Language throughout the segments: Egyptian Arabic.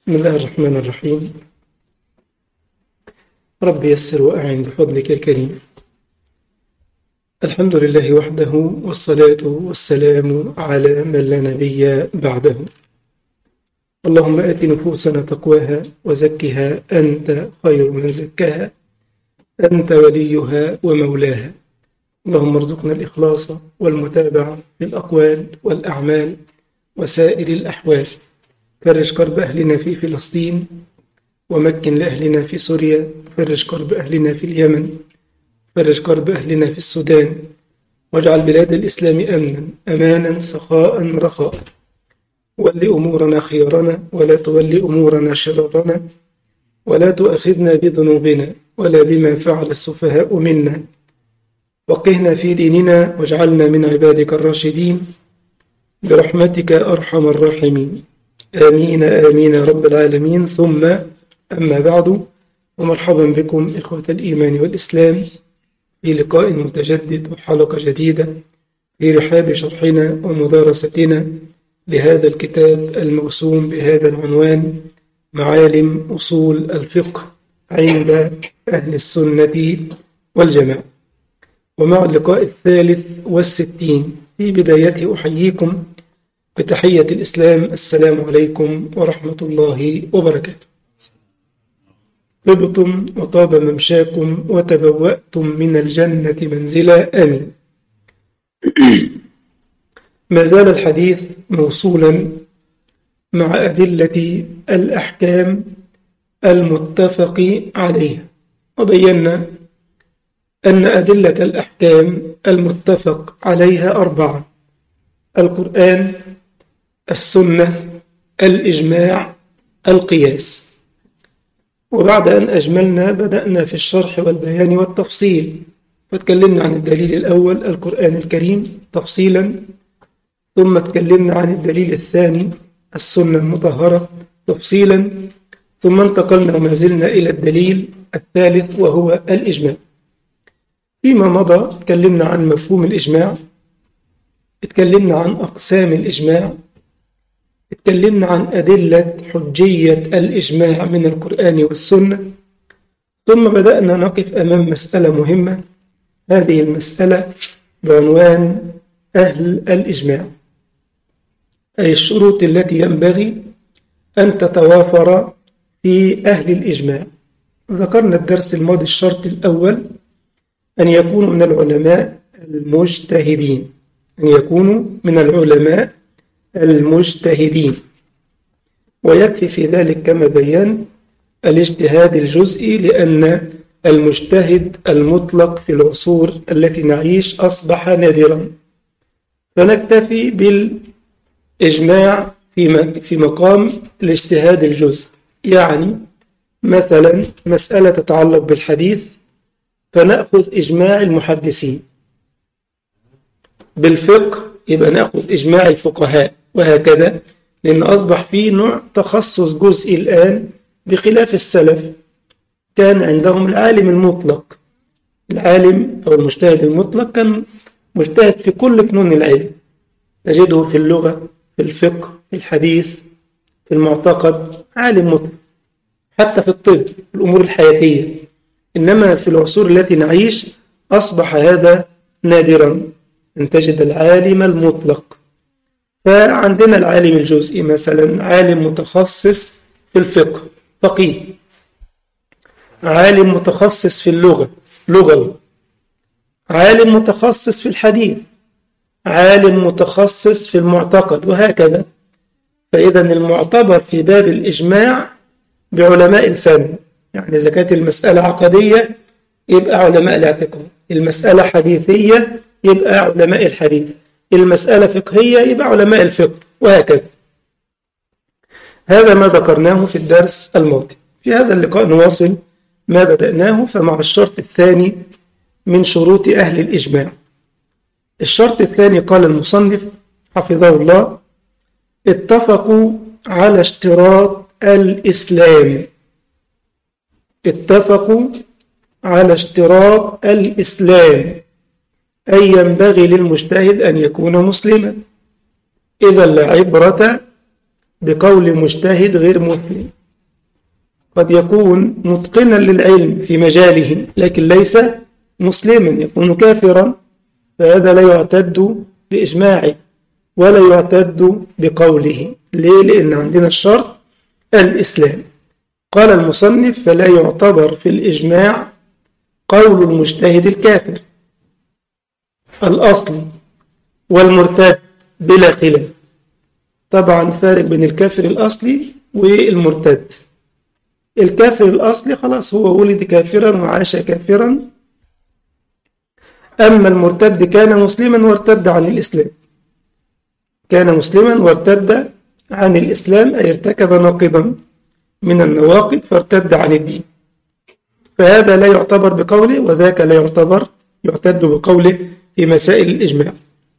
بسم الله الرحمن الرحيم رب يسر وأعن بفضلك الكريم الحمد لله وحده والصلاة والسلام على من لا نبي بعده اللهم آت نفوسنا تقواها وزكها أنت خير من زكاها أنت وليها ومولاها اللهم ارزقنا الإخلاص والمتابعة في الأقوال والأعمال وسائر الأحوال فرج كرب أهلنا في فلسطين ومكن لأهلنا في سوريا فرج كرب أهلنا في اليمن فرج كرب أهلنا في السودان واجعل بلاد الإسلام أمنا أمانا سخاء رخاء ول أمورنا خيارنا ولا تول أمورنا شرارنا ولا تؤاخذنا بذنوبنا ولا بما فعل السفهاء منا وقهنا في ديننا واجعلنا من عبادك الراشدين برحمتك أرحم الراحمين آمين آمين يا رب العالمين ثم أما بعد ومرحبا بكم إخوة الإيمان والإسلام في لقاء متجدد وحلقة جديدة في رحاب شرحنا ومدارستنا لهذا الكتاب الموسوم بهذا العنوان معالم أصول الفقه عند أهل السنة والجماعة ومع اللقاء الثالث والستين في بدايته أحييكم بتحية الإسلام السلام عليكم ورحمة الله وبركاته طبتم وطاب ممشاكم وتبوأتم من الجنة منزلا آمين ما زال الحديث موصولا مع أدلة الأحكام المتفق عليها وبينا أن أدلة الأحكام المتفق عليها أربعة القرآن السنة الإجماع القياس وبعد أن أجملنا بدأنا في الشرح والبيان والتفصيل فتكلمنا عن الدليل الأول القرآن الكريم تفصيلا ثم تكلمنا عن الدليل الثاني السنة المطهرة تفصيلا ثم انتقلنا وما زلنا إلى الدليل الثالث وهو الإجماع فيما مضى تكلمنا عن مفهوم الإجماع اتكلمنا عن أقسام الإجماع اتكلمنا عن أدلة حجية الإجماع من القرآن والسنة ثم بدأنا نقف أمام مسألة مهمة هذه المسألة بعنوان أهل الإجماع أي الشروط التي ينبغي أن تتوافر في أهل الإجماع ذكرنا الدرس الماضي الشرط الأول أن يكونوا من العلماء المجتهدين أن يكونوا من العلماء المجتهدين ويكفي في ذلك كما بيان الاجتهاد الجزئي لأن المجتهد المطلق في العصور التي نعيش أصبح نادرا فنكتفي بالإجماع في في مقام الاجتهاد الجزئي يعني مثلا مسألة تتعلق بالحديث فنأخذ إجماع المحدثين بالفقه يبقى نأخذ إجماع الفقهاء وهكذا لأن أصبح في نوع تخصص جزئي الآن بخلاف السلف كان عندهم العالم المطلق العالم أو المجتهد المطلق كان مجتهد في كل فنون العلم تجده في اللغة في الفقه في الحديث في المعتقد عالم مطلق حتى في الطب في الأمور الحياتية إنما في العصور التي نعيش أصبح هذا نادرا أن تجد العالم المطلق فعندنا العالم الجزئي مثلا عالم متخصص في الفقه فقيه عالم متخصص في اللغة لغوي عالم متخصص في الحديث عالم متخصص في المعتقد وهكذا فإذا المعتبر في باب الإجماع بعلماء الفن يعني إذا كانت المسألة عقدية يبقى علماء الاعتقاد المسألة حديثية يبقى علماء الحديث المسألة فقهية يبقى علماء الفقه وهكذا هذا ما ذكرناه في الدرس الماضي في هذا اللقاء نواصل ما بدأناه فمع الشرط الثاني من شروط أهل الإجماع الشرط الثاني قال المصنف حفظه الله اتفقوا على اشتراط الإسلام اتفقوا على اشتراط الإسلام أي ينبغي للمجتهد أن يكون مسلما إذا لا عبرة بقول مجتهد غير مسلم قد يكون متقنا للعلم في مجاله لكن ليس مسلما يكون كافرا فهذا لا يعتد بإجماعه ولا يعتد بقوله ليه؟ لأن عندنا الشرط الإسلام قال المصنف فلا يعتبر في الإجماع قول المجتهد الكافر الأصل والمرتد بلا خلاف طبعا فارق بين الكافر الأصلي والمرتد الكافر الأصلي خلاص هو ولد كافرا وعاش كافرا أما المرتد كان مسلما وارتد عن الإسلام كان مسلما وارتد عن الإسلام أي ارتكب ناقضا من النواقض فارتد عن الدين فهذا لا يعتبر بقوله وذاك لا يعتبر يعتد بقوله في مسائل الإجماع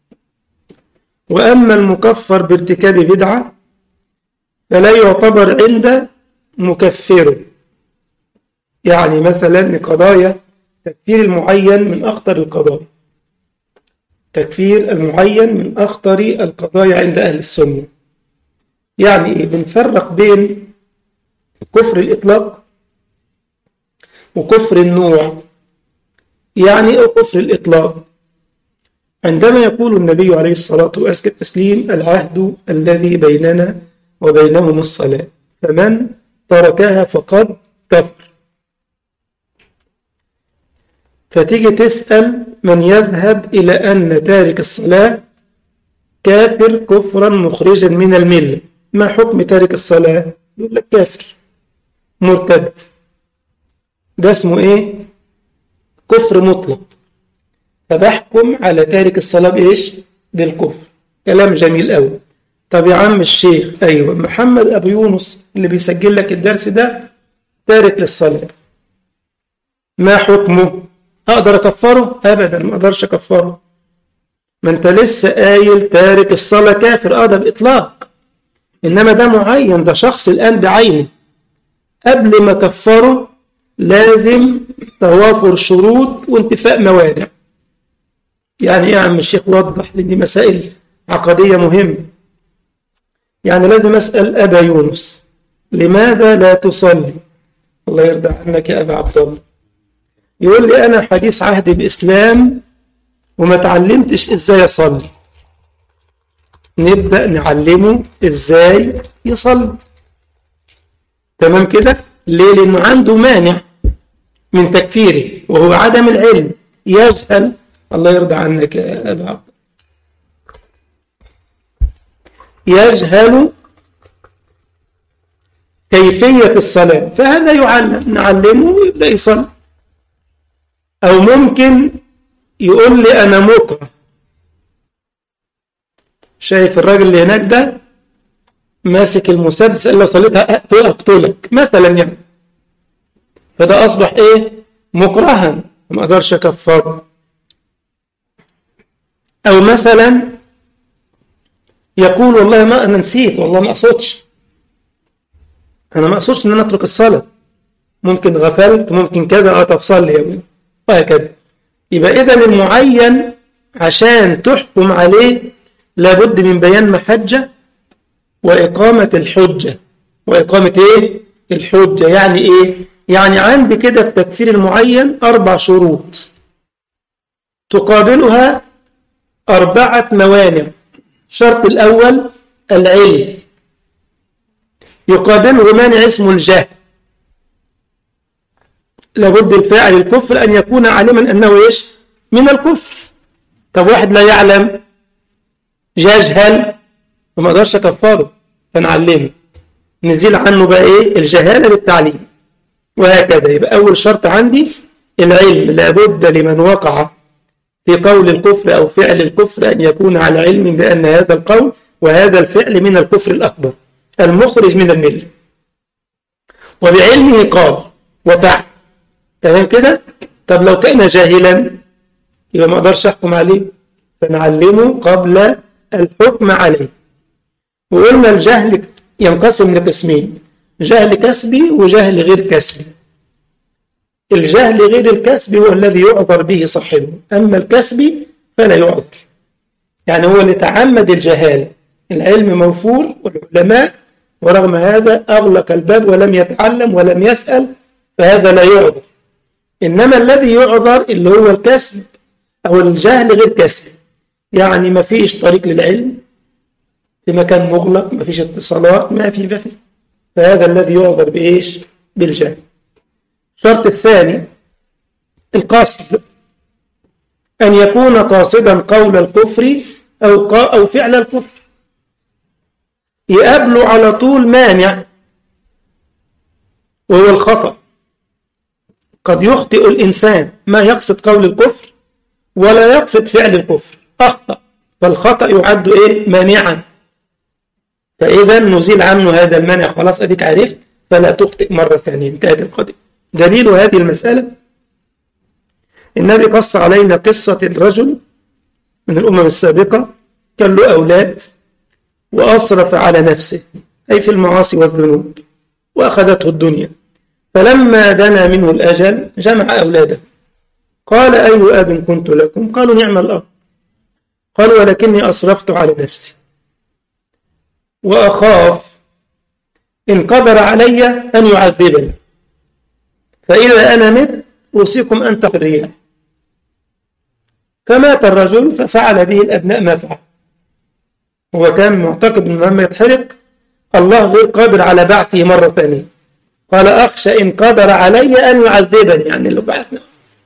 وأما المكفر بارتكاب بدعة فلا يعتبر عند مكفره يعني مثلا قضايا تكفير المعين من أخطر القضايا تكفير المعين من أخطر القضايا عند أهل السنة يعني إيه بنفرق بين كفر الإطلاق وكفر النوع يعني إيه كفر الإطلاق عندما يقول النبي عليه الصلاة وأزكى التسليم العهد الذي بيننا وبينهم الصلاة فمن تركها فقد كفر فتيجي تسأل من يذهب إلى أن تارك الصلاة كافر كفرا مخرجا من الملة ما حكم تارك الصلاة يقول لك كافر مرتد ده اسمه ايه كفر مطلق فبحكم على تارك الصلاة بإيش بالكفر كلام جميل قوي طب يا عم الشيخ أيوة محمد أبو يونس اللي بيسجل لك الدرس ده تارك للصلاة ما حكمه أقدر أكفره أبدا ما أقدرش أكفره ما أنت لسه قايل تارك الصلاة كافر أه ده بإطلاق إنما ده معين ده شخص الآن بعينه قبل ما كفره لازم توافر شروط وانتفاء موانع يعني ايه يا عم الشيخ وضح لان دي مسائل عقدية مهمة يعني لازم أسأل أبا يونس لماذا لا تصلي الله يرضى عنك يا أبا عبد الله يقول لي أنا حديث عهد بإسلام وما تعلمتش إزاي أصلي نبدأ نعلمه إزاي يصلي تمام كده ليه لأنه عنده مانع من تكفيره وهو عدم العلم يجهل الله يرضى عنك يا أبا عبد يجهل كيفية الصلاة فهذا يعلم نعلمه ويبدأ يصلي أو ممكن يقول لي أنا مكره شايف الراجل اللي هناك ده ماسك المسدس قال لو صليت أقتلك مثلا يعني فده أصبح إيه مكرها ما أقدرش أكفره أو مثلا يقول والله ما أنا نسيت والله ما أقصدش أنا ما أقصدش إن أنا أترك الصلاة ممكن غفلت ممكن كذا أه طب صلي يا ابني وهكذا يبقى إذا المعين عشان تحكم عليه لابد من بيان محجة وإقامة الحجة وإقامة إيه؟ الحجة يعني إيه؟ يعني عندي كده في تكفير المعين أربع شروط تقابلها أربعة موانع الشرط الأول العلم يقابله مانع اسمه الجهل لابد الفاعل الكفر أن يكون عالما أنه إيش من الكفر طب واحد لا يعلم يجهل وما اقدرش اكفره فنعلمه نزيل عنه بقى ايه الجهاله بالتعليم وهكذا يبقى اول شرط عندي العلم لابد لمن وقع في قول الكفر او فعل الكفر ان يكون على علم بان هذا القول وهذا الفعل من الكفر الاكبر المخرج من المله وبعلمه قال وفعل تمام كده طب لو كان جاهلا يبقى ما اقدرش احكم عليه فنعلمه قبل الحكم عليه وقلنا الجهل ينقسم لقسمين جهل كسبي وجهل غير كسبي الجهل غير الكسبي هو الذي يعذر به صاحبه أما الكسبي فلا يعذر يعني هو اللي تعمد الجهالة العلم موفور والعلماء ورغم هذا أغلق الباب ولم يتعلم ولم يسأل فهذا لا يعذر إنما الذي يعذر اللي هو الكسب أو الجهل غير كسب يعني ما فيش طريق للعلم في مكان مغلق ما فيش اتصالات ما في ما في فهذا الذي يعذر بإيش بالجهل الشرط الثاني القصد أن يكون قاصدا قول الكفر أو أو فعل الكفر يقابله على طول مانع وهو الخطأ قد يخطئ الإنسان ما يقصد قول الكفر ولا يقصد فعل الكفر أخطأ فالخطأ يعد إيه مانعا فإذا نزيل عنه هذا المانع خلاص أديك عرفت فلا تخطئ مرة ثانية انتهت القضية دليل هذه المسألة النبي قص علينا قصة الرجل من الأمم السابقة كان له أولاد وأسرف على نفسه أي في المعاصي والذنوب وأخذته الدنيا فلما دنا منه الأجل جمع أولاده قال أي أب كنت لكم قالوا نعم الأب قالوا ولكني أسرفت على نفسي وأخاف إن قدر علي أن يعذبني فإذا أنا مت أوصيكم أن تقريها فمات الرجل ففعل به الأبناء ما فعل هو كان معتقد أنه لما يتحرق الله غير قادر على بعثه مرة ثانية قال أخشى إن قدر علي أن يعذبني يعني اللي بعثنا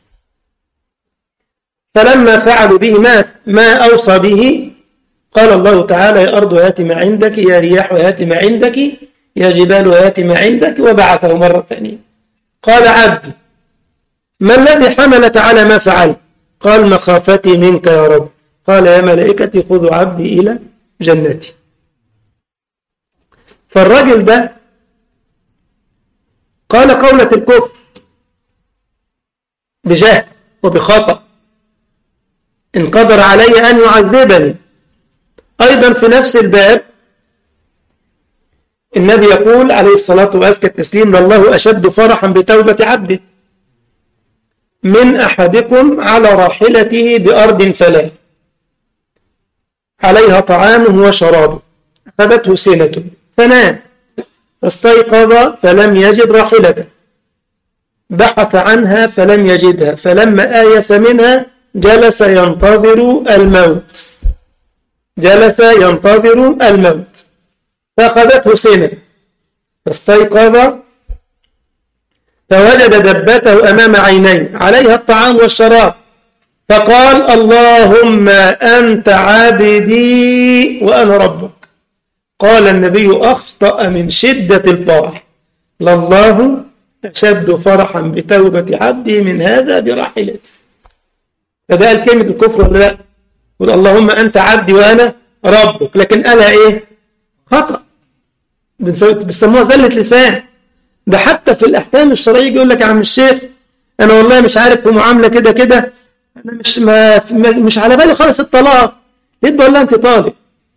فلما فعلوا به ما, ما أوصى به قال الله تعالى يا أرض هات ما عندك يا رياح هات ما عندك يا جبال هات ما عندك وبعثه مرة ثانية قال عبدي ما الذي حملك على ما فعلت قال مخافتي منك يا رب قال يا ملائكتي خذوا عبدي إلى جنتي فالرجل ده قال قولة الكفر بجهل وبخطأ إن قدر علي أن يعذبني أيضا في نفس الباب النبي يقول عليه الصلاة وأزكى التسليم لله أشد فرحا بتوبة عبده من أحدكم على راحلته بأرض فلا عليها طعامه وشرابه أخذته سنة فنام فاستيقظ فلم يجد راحلته بحث عنها فلم يجدها فلما آيس منها جلس ينتظر الموت جلس ينتظر الموت فأخذته سنة فاستيقظ فوجد دبته أمام عينيه عليها الطعام والشراب فقال اللهم أنت عبدي وأنا ربك قال النبي أخطأ من شدة الفرح لله أشد فرحا بتوبة عبده من هذا براحلته فده قال كلمة الكفر ولا لا قل اللهم أنت عبدي وأنا ربك لكن قالها إيه خطأ بيسموها زلة لسان ده حتى في الأحكام الشرعية يقول لك يا عم الشيخ أنا والله مش عارف في معاملة كده كده أنا مش ما مش على بالي خالص الطلاق ليه تقول لها أنت طالق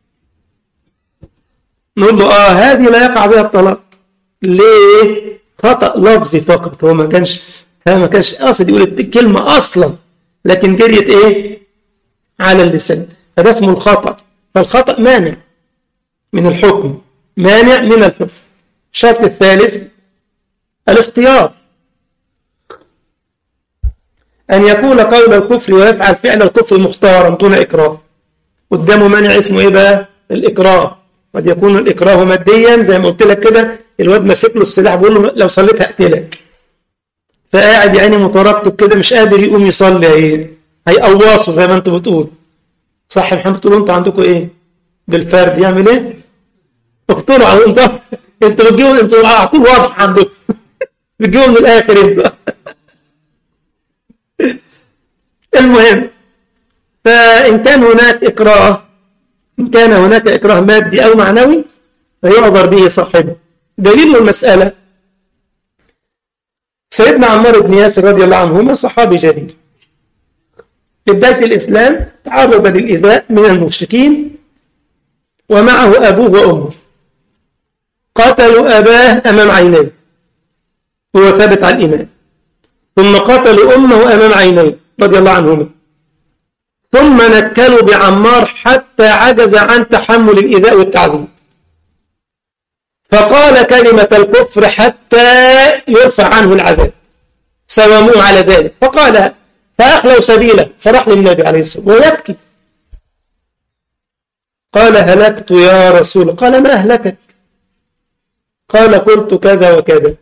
نقول له آه هذه لا يقع بها الطلاق ليه خطأ لفظي فقط هو ما كانش هو ما كانش قاصد يقول الكلمة أصلا لكن جريت إيه على اللسان فده اسمه الخطأ فالخطأ مانع من الحكم مانع من الحكم الشرط الثالث الاختيار أن يكون قول الكفر ويفعل فعل الكفر مختارا دون إكراه قدامه مانع اسمه إيه بقى الإكراه قد يكون الإكراه ماديا زي ما قلت لك كده الواد ماسك له السلاح بيقول له لو صليت هقتلك فقاعد يعني مترقب كده مش قادر يقوم يصلي هي هيقواصوا زي ما انتوا بتقول صح يا محمد تقولوا انتوا عندكم ايه بالفرد يعمل ايه اقتلوا على انتوا انتوا بتجيبوا انتوا على طول واضح عندكم بتجيبوا من الاخر انتوا المهم فان كان هناك اكراه إن كان هناك إكراه مادي أو معنوي فيعذر به صاحبه دليل المسألة سيدنا عمار بن ياسر رضي الله عنهما صحابي جليل في بداية الإسلام تعرض للإيذاء من المشركين ومعه أبوه وأمه قتلوا أباه أمام عينيه هو ثابت على الإيمان ثم قتلوا أمه أمام عينيه رضي الله عنهما ثم نكلوا بعمار حتى عجز عن تحمل الإيذاء والتعذيب فقال كلمة الكفر حتى يرفع عنه العذاب سوموه على ذلك فقال فأخلوا سبيله فراح للنبي عليه الصلاة والسلام ويبكي قال هلكت يا رسول قال ما أهلكك قال قلت كذا وكذا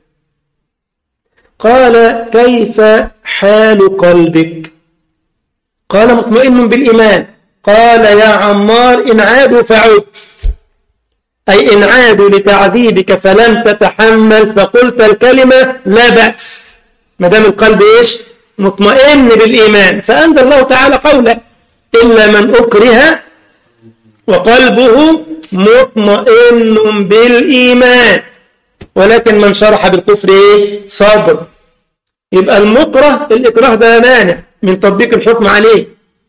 قال كيف حال قلبك قال مطمئن بالإيمان قال يا عمار إن عادوا فعد أي إن عادوا لتعذيبك فلم تتحمل فقلت الكلمة لا بأس ما دام القلب إيش مطمئن بالإيمان فأنزل الله تعالى قوله إلا من أكره وقلبه مطمئن بالإيمان ولكن من شرح بالكفر إيه؟ صادر يبقى المكره الإكراه ده مانع من تطبيق الحكم عليه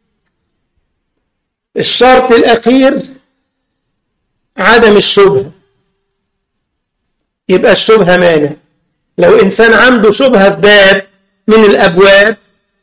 الشرط الأخير عدم الشبهة يبقى الشبهة مانع لو إنسان عنده شبهة في باب من الأبواب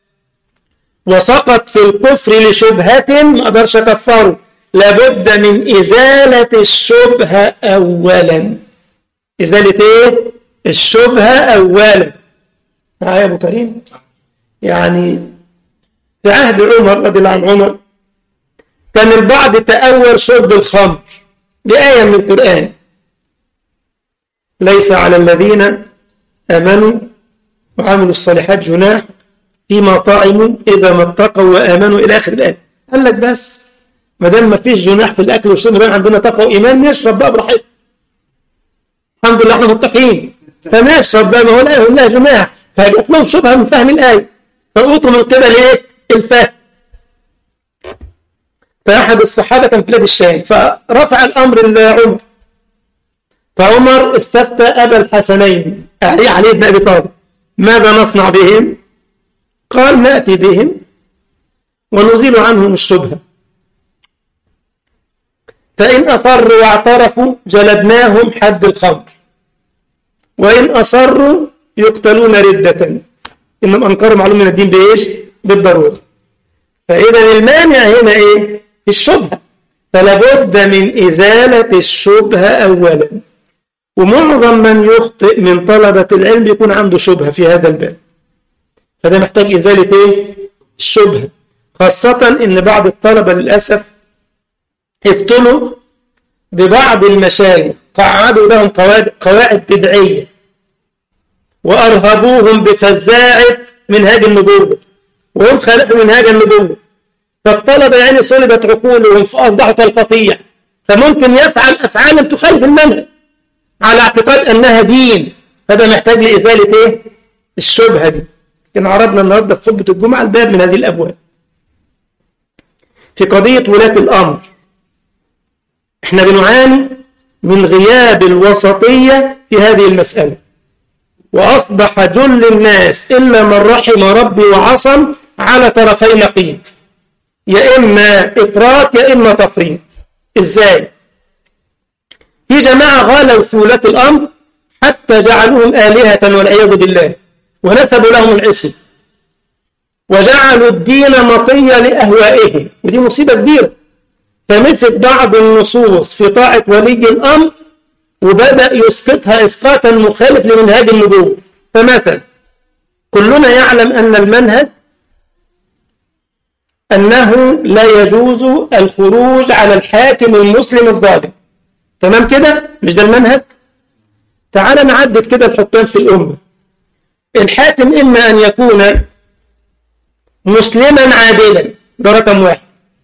وسقط في الكفر لشبهة ما أقدرش أكفره لابد من إزالة الشبهة أولا إزالة إيه؟ الشبهة أولا معايا أبو كريم يعني في عهد عمر رضي الله عن عمر كان البعض تأول شرب الخمر بآية من القرآن ليس على الذين آمنوا وعملوا الصالحات جناح فيما طعموا إذا ما اتقوا وآمنوا إلى آخر الآية قال لك بس ما دام ما فيش جناح في الأكل والشرب بقى عندنا تقوى وإيمان نشرب بقى براحتنا الحمد لله احنا متقين فنشرب بقى ما هو لا لا جناح فجت لهم شبهة من فهم الآية فأوتوا من قبل إيش؟ الفهم فأحد الصحابة كان في بلاد الشام فرفع الأمر لعمر فعمر استفتى أبا الحسنين علي علي بن أبي طالب ماذا نصنع بهم؟ قال نأتي بهم ونزيل عنهم الشبهة فإن أقروا واعترفوا جلدناهم حد الخمر وإن أصروا يقتلون ردة إنهم أنكروا معلوم من الدين بإيش؟ بالضرورة فإذا المانع هنا إيه؟ الشبهة فلابد من إزالة الشبهة أولا ومعظم من يخطئ من طلبة العلم يكون عنده شبهة في هذا الباب فده محتاج إزالة إيه؟ الشبهة خاصة إن بعض الطلبة للأسف ابتلوا ببعض المشايخ قعدوا لهم قواعد, قواعد بدعية وأرهبوهم بفزاعة منهاج النبوة وهم خالفوا منهاج النبوة فالطلبة يعني صلبت عقولهم فأصبحوا كالقطيع فممكن يفعل أفعالا تخالف المنهج على اعتقاد أنها دين هذا محتاج لإزالة إيه؟ الشبهة دي كان عرضنا النهاردة في خطبة الجمعة الباب من هذه الأبواب في قضية ولاة الأمر احنا بنعاني من غياب الوسطية في هذه المسألة وأصبح جل الناس إلا من رحم ربي وعصم على طرفي نقيض يا إما إفراط يا إما تفريط إزاي؟ في جماعة غالوا في ولاة الأمر حتى جعلوهم آلهة والعياذ بالله ونسبوا لهم الاسم وجعلوا الدين مطية لأهوائهم ودي مصيبة كبيرة فمسك بعض النصوص في طاعة ولي الأمر وبدأ يسقطها إسقاطا مخالف لمنهاج النبوة فمثلا كلنا يعلم أن المنهج أنه لا يجوز الخروج على الحاكم المسلم الظالم تمام كده مش ده المنهج تعال نعدد كده الحكام في الأمة الحاكم إما أن يكون مسلما عادلا ده رقم واحد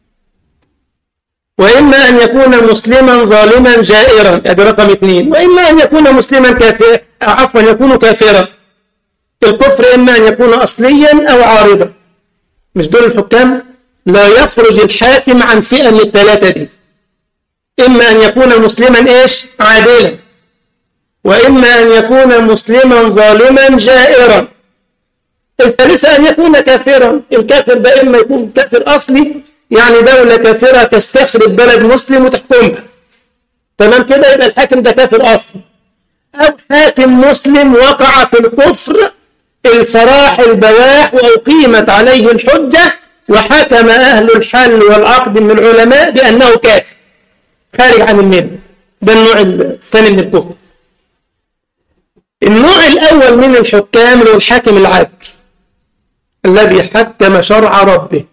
وإما أن يكون مسلما ظالما جائرا هذا رقم اثنين وإما أن يكون مسلما كافرا عفوا يكون كافرا الكفر إما أن يكون أصليا أو عارضا مش دول الحكام لا يخرج الحاكم عن فئة من الثلاثة دي إما أن يكون مسلما إيش عادلا وإما أن يكون مسلما ظالما جائرا الثالثة أن يكون كافرا الكافر ده إما يكون كافر أصلي يعني دولة كافرة تستخرب بلد مسلم وتحكمها تمام كده يبقى الحاكم ده كافر أصلي أو حاكم مسلم وقع في الكفر الصراح البواح وأقيمت عليه الحجة وحكم أهل الحل والعقد من العلماء بأنه كافر خارج عن المله ده النوع الثاني من الكفر النوع الأول من الحكام هو الحاكم العادل الذي حكم شرع ربه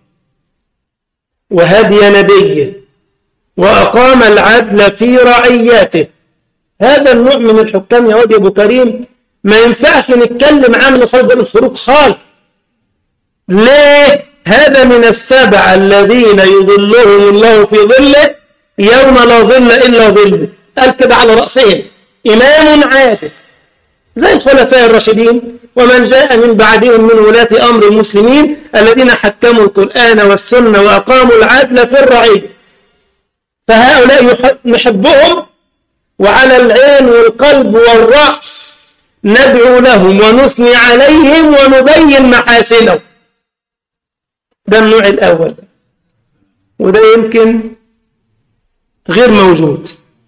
وهدي نبيه وأقام العدل في رعياته هذا النوع من الحكام يا واد أبو كريم ما ينفعش نتكلم عنه خلف الفروق خالص ليه هذا من السبع الذين يظلهم الله في ظله يوم لا ظل إلا ظله قال كده على رأسهم إمام عادل زي الخلفاء الراشدين ومن جاء من بعدهم من ولاة أمر المسلمين الذين حكموا القرآن والسنة وأقاموا العدل في الرعية فهؤلاء نحبهم وعلى العين والقلب والرأس ندعو لهم ونثني عليهم ونبين محاسنهم ده النوع الأول وده يمكن غير موجود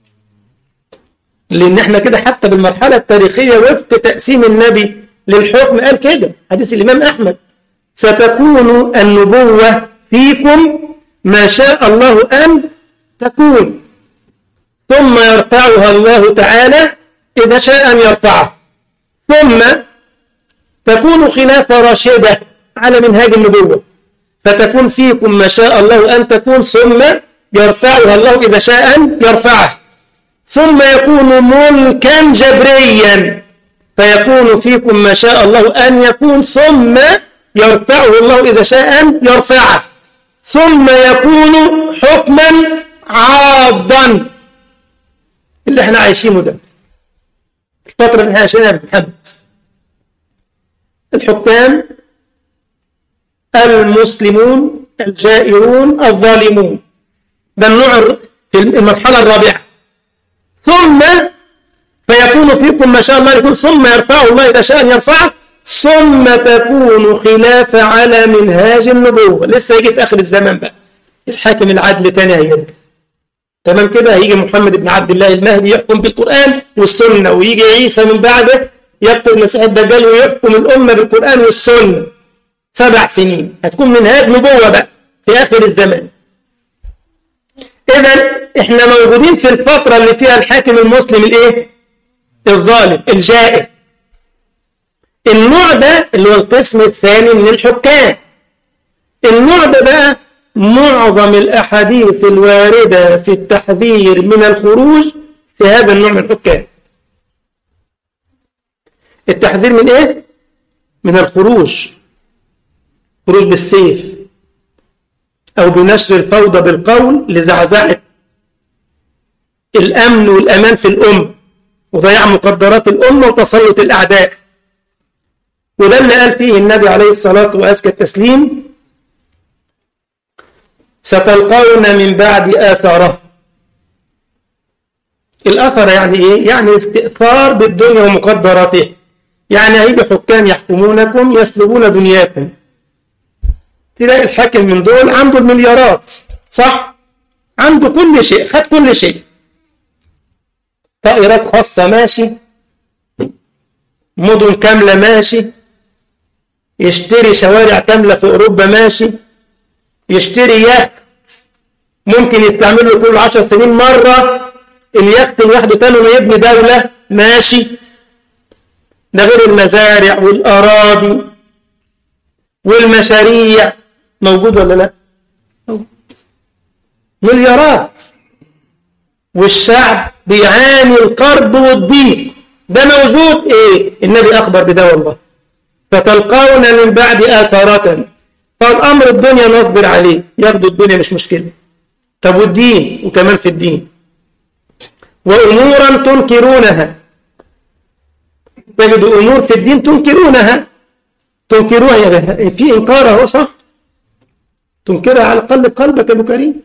لأن احنا كده حتى بالمرحلة التاريخية وفق تقسيم النبي للحكم قال كده حديث الإمام أحمد ستكون النبوة فيكم ما شاء الله أن تكون ثم يرفعها الله تعالى إذا شاء أن يرفعها ثم تكون خلافة راشدة على منهاج النبوة فتكون فيكم ما شاء الله أن تكون ثم يرفعها الله إذا شاء أن يرفعها ثم يكون ملكا جبريا فيكون فيكم ما شاء الله أن يكون ثم يرفعه الله إذا شاء أن يرفعه ثم يكون حكما عاضا اللي احنا عايشينه ده الفترة اللي احنا عايشينها بمحمد الحكام المسلمون الجائرون الظالمون ده النوع في المرحلة الرابعة ثم فيكون فيكم ما شاء الله يكون ثم يرفعه الله إذا شاء أن يرفعه ثم تكون خلافة على منهاج النبوة لسه يجي في آخر الزمن بقى الحاكم العدل تاني هيجي تمام كده هيجي محمد بن عبد الله المهدي يحكم بالقرآن والسنة ويجي عيسى من بعده يقتل المسيح الدجال ويحكم الأمة بالقرآن والسنة سبع سنين هتكون منهاج نبوة بقى في آخر الزمان إذا إحنا موجودين في الفترة اللي فيها الحاكم المسلم الإيه؟ الظالم الجائر النوع ده اللي هو القسم الثاني من الحكام النوع ده بقى معظم الأحاديث الواردة في التحذير من الخروج في هذا النوع من الحكام التحذير من إيه؟ من الخروج خروج بالسيف أو بنشر الفوضى بالقول لزعزعة الأمن والأمان في الأمة وضياع مقدرات الأمة وتسلط الأعداء وده اللي قال فيه النبي عليه الصلاة وأزكى التسليم ستلقون من بعد آثاره الأثر يعني إيه؟ يعني استئثار بالدنيا ومقدراته يعني هيجي حكام يحكمونكم يسلبون دنياكم تلاقي الحاكم من دول عنده المليارات صح؟ عنده كل شيء خد كل شيء طائرات خاصة ماشي مدن كاملة ماشي يشتري شوارع كاملة في أوروبا ماشي يشتري يخت ممكن يستعمل له كل عشر سنين مرة اليخت لوحده تاني ما يبني دولة ماشي ده غير المزارع والأراضي والمشاريع موجود ولا لا مليارات والشعب بيعاني القرب والضيق ده موجود ايه النبي اخبر بده والله فتلقون من بعد آثارة فالامر الدنيا نصبر عليه ياخدوا الدنيا مش مشكله طب والدين وكمان في الدين وامورا تنكرونها تجدوا امور في الدين تنكرونها تنكروها في انكار اهو صح تنكرها على الاقل قلبك يا ابو كريم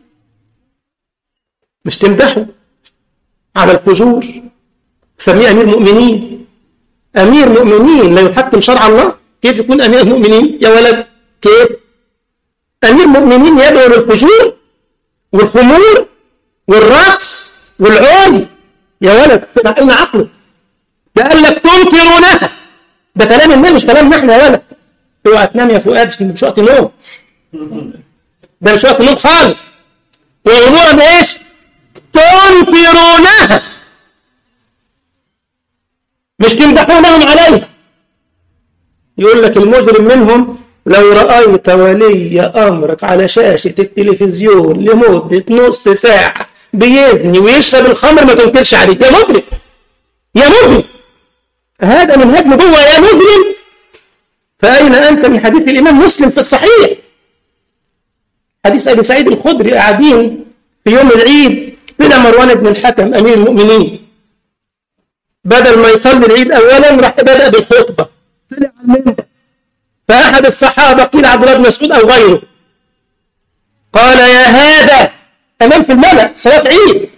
مش تمدحه على الفجور تسميه امير مؤمنين امير مؤمنين لا يحكم شرع الله كيف يكون امير مؤمنين يا ولد كيف امير مؤمنين يدعو للفجور والخمور والرقص والعون يا ولد اين عقلك ده قال لك تنكرونها ده كلام النبي مش كلامنا احنا يا ولد اوعى تنام يا فؤاد مش وقت نوم ده مش وقت نوم خالص وامورا ايش تنكرونها مش تمدحونهم عليه يقول لك المجرم منهم لو رأيت ولي أمرك على شاشة التلفزيون لمدة نص ساعة بيزني ويشرب الخمر ما تنكرش عليه يا مجرم يا مجرم هذا من هجم جوه يا مجرم فأين أنت من حديث الإمام مسلم في الصحيح حديث أبي سعيد الخدري قاعدين في يوم العيد طلع مروان بن الحكم أمير المؤمنين بدل ما يصلي العيد أولا راح بدأ بالخطبة طلع على المنبر فأحد الصحابة قيل عبد الله بن مسعود أو غيره قال يا هذا أمام في الملأ صلاة عيد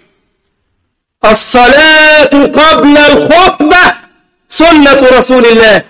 الصلاة قبل الخطبة سنة رسول الله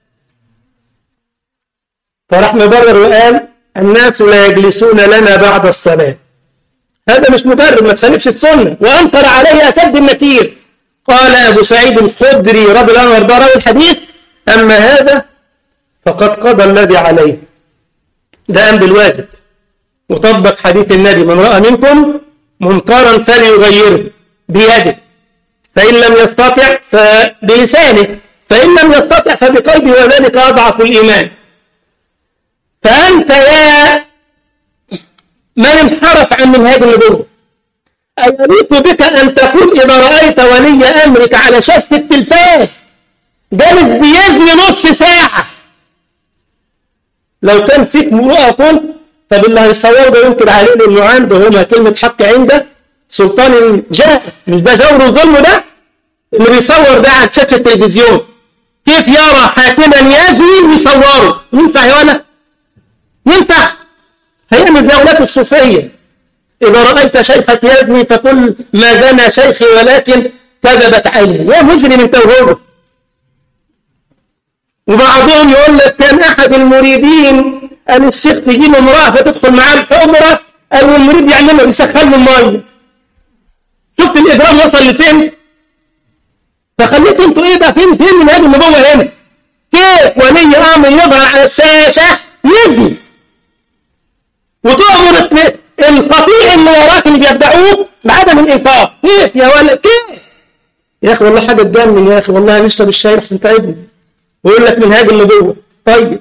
فراح مبرر وقال الناس لا يجلسون لنا بعد الصلاة هذا مش مبرر ما تخالفش السنة وأنكر عليه أسد النكير قال أبو سعيد الخدري رضي الله عنه وارضاه راوي الحديث أما هذا فقد قضى الذي عليه ده قام بالواجب وطبق حديث النبي من رأى منكم منكرا فليغيره بيده فإن لم يستطع فبلسانه فإن لم يستطع فبقلبه وذلك أضعف الإيمان فأنت يا من انحرف عن منهاج النبوة أيريد بك أن تقول إذا رأيت ولي أمرك على شاشة التلفاز جالس بيزني نص ساعة لو كان فيك مروءة قلت طب اللي هيصور ده ينكر عليه لأنه عنده هنا كلمة حق عنده سلطان جاء مش ده جور وظلم ده اللي بيصور ده على شاشة التلفزيون كيف يرى حاكما يزني ويصوره ينفع يا ولا ينفع هيعمل زي أولاد الصوفية إذا رأيت شيخك يزني فقل ما زنى شيخي ولكن كذبت عيني يا مجرم انت وهو وبعضهم يقول لك كان أحد المريدين أن الشيخ تجيب امرأة فتدخل معاه الحمرة أو المريد يعملها بيسخن له المية شفت الإجرام وصل لفين؟ فخليتوا انتوا ايه بقى فين فين من هذه النبوة هنا؟ كيف ولي أمر يظهر على الشاشة يبني وتأمر القطيع اللي وراك اللي بيدعوه بعدم الإنفاق كيف يا ولد كيف يا أخي والله حاجة تجنن يا أخي والله نشرب الشاي أحسن تعبني ويقول لك من هاجم النبوة طيب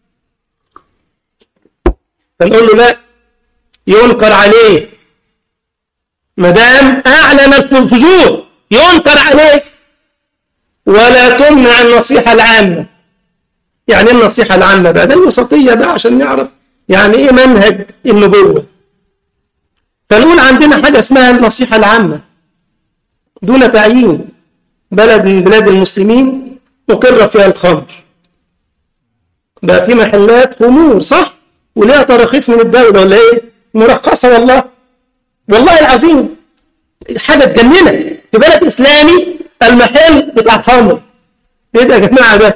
فنقول له لا ينكر عليه ما دام أعلن الفجور ينكر عليه ولا تمنع النصيحة العامة يعني ايه النصيحة العامة بقى ده الوسطية بقى عشان نعرف يعني ايه منهج النبوة فنقول عندنا حاجة اسمها النصيحة العامة دون تعيين بلد من بلاد المسلمين أقر فيها الخمر بقى في محلات خمور صح وليها تراخيص من الدولة ولا ايه مرخصة والله والله العظيم حاجة تجننك في بلد إسلامي المحل بتاع خمر ايه ده يا جماعة ده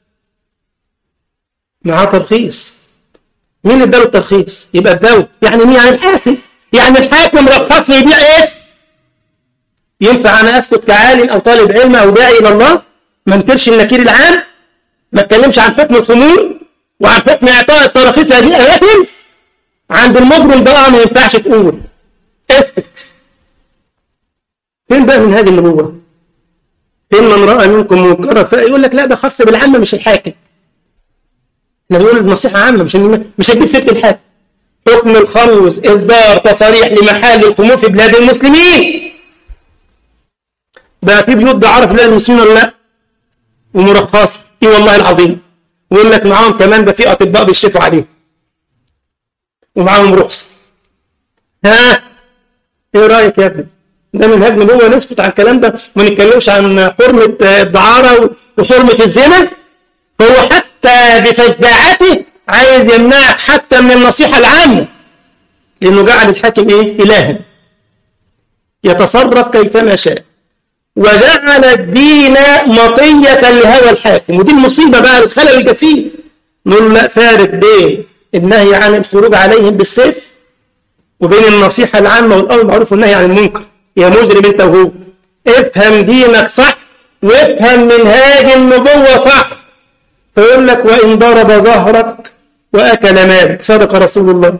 معاه ترخيص مين اللي اداله الترخيص يبقى الدولة يعني مين يعني الحاكم يعني الحاكم رخص له يبيع ايه ينفع انا اسكت كعالم او طالب علم او داعي الى الله ما انكرش النكير العام ما اتكلمش عن حكم الخمور وعن حكم اعطاء التراخيص لهذه الاماكن عند المجرم بقى ما ينفعش تقول اثبت فين بقى من هذه النبوه فين من راى منكم منكرا فيقول لك لا ده خاص بالعامه مش الحاكم احنا بنقول نصيحه عامه مش مش هتجيب سيره الحاكم حكم الخمس اصدار تصاريح لمحال الخمور في بلاد المسلمين بقى في بيوت بعرف بلاد المسلمين ولا لا ومرخصه اي والله العظيم ويقول لك معاهم كمان ده في اطباء بيشرفوا عليه ومعاهم رخصه ها ايه رايك يا ابني ده منهج نبوه نسكت عن الكلام ده ما نتكلمش عن حرمه الدعاره وحرمه الزنا هو حتى بفزاعته عايز يمنعك حتى من النصيحه العامه لانه جعل الحاكم ايه الها يتصرف كيفما شاء وجعل الدين مطية لهوى الحاكم ودي المصيبة بقى الخلل الجسيم نقول لا فارق بين النهي عن الخروج عليهم بالسيف وبين النصيحة العامة والأمر بالمعروف والنهي عن المنكر يا مجرم انت وهو افهم دينك صح وافهم منهاج النبوة صح فيقول لك وإن ضرب ظهرك وأكل مالك صدق رسول الله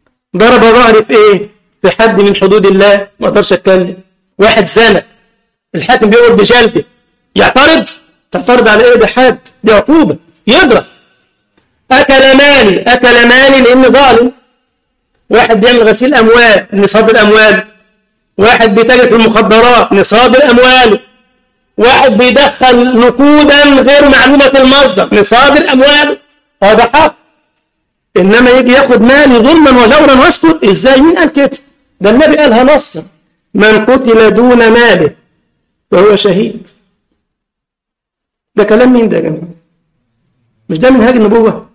ضرب ظهري في ايه؟ في حد من حدود الله ما اقدرش اتكلم واحد زنى الحاكم بيقول بجلده يعترض تعترض على ايه ده حد دي عقوبة يضرب أكل مالي أكل مالي لأنه ظالم واحد بيعمل غسيل أموال نصاب الأموال واحد بيتاجر في المخدرات نصاب الأموال واحد بيدخل نقودا غير معلومة المصدر نصاب الأموال هذا حق إنما يجي ياخد مالي ظلما وجورا واسكت إزاي مين قال كده ده النبي قالها نصا من قتل دون ماله وهو شهيد ده كلام مين ده يا جماعة مش ده منهاج النبوة